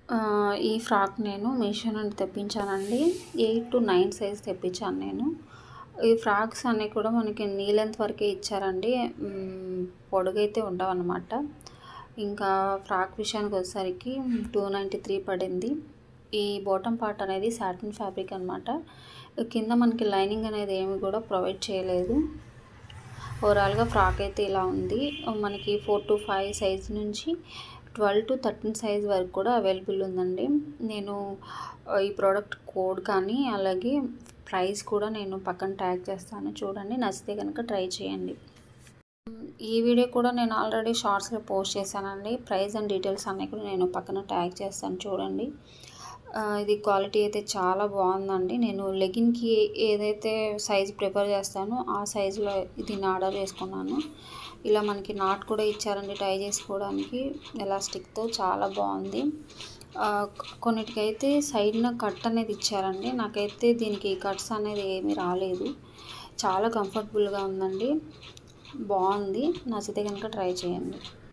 ఆ, ఈ ఫ్రాక్ నేను మీషో నుండి తెప్పించానండి ఎయిట్ టు నైన్ సైజ్ తెప్పించాను నేను ఈ ఫ్రాక్స్ అన్నీ కూడా మనకి నీ లెంత్ వరకే ఇచ్చారండి మ్, పొడుగైతే ఉండవన్నమాట ఇంకా ఫ్రాక్ విషయానికి వచ్చేసరికి టూ నైంటీ త్రీ పడింది ఈ బాటమ్ పార్ట్ అనేది సాటిన్ ఫ్యాబ్రిక్ అనమాట కింద మనకి లైనింగ్ అనేది ఏమి కూడా ప్రొవైడ్ చేయలేదు ఓవరాల్గా ఫ్రాక్ అయితే ఇలా ఉంది మనకి ఫోర్ టు ఫైవ్ సైజ్ నుంచి ట్వెల్వ్ టు థర్టీన్ సైజ్ వరకు కూడా అవైలబుల్ ఉందండి నేను ఆ, ఈ ప్రోడక్ట్ కోడ్ కానీ అలాగే ప్రైస్ కూడా నేను పక్కన ట్యాగ్ చేస్తాను చూడండి నచ్చితే కనుక ట్రై చేయండి ఈ వీడియో కూడా నేను ఆల్రెడీ షార్ట్స్లో పోస్ట్ చేశానండి ప్రైస్ అండ్ డీటెయిల్స్ అన్నీ కూడా నేను పక్కన ట్యాగ్ చేస్తాను చూడండి ఆ, ఇది క్వాలిటీ అయితే చాలా బాగుందండి నేను లెగిన్కి ఏదైతే సైజ్ ప్రిఫర్ చేస్తానో ఆ సైజులో దీన్ని ఆర్డర్ చేసుకున్నాను ఇలా మనకి నాట్ కూడా ఇచ్చారండి టై చేసుకోవడానికి ఎలాస్టిక్తో చాలా బాగుంది ఆ, కొన్నిటికైతే సైడ్న కట్ అనేది ఇచ్చారండి నాకైతే దీనికి కట్స్ అనేది ఏమీ రాలేదు చాలా కంఫర్టబుల్గా ఉందండి బాగుంది నచ్చితే కనుక ట్రై చేయండి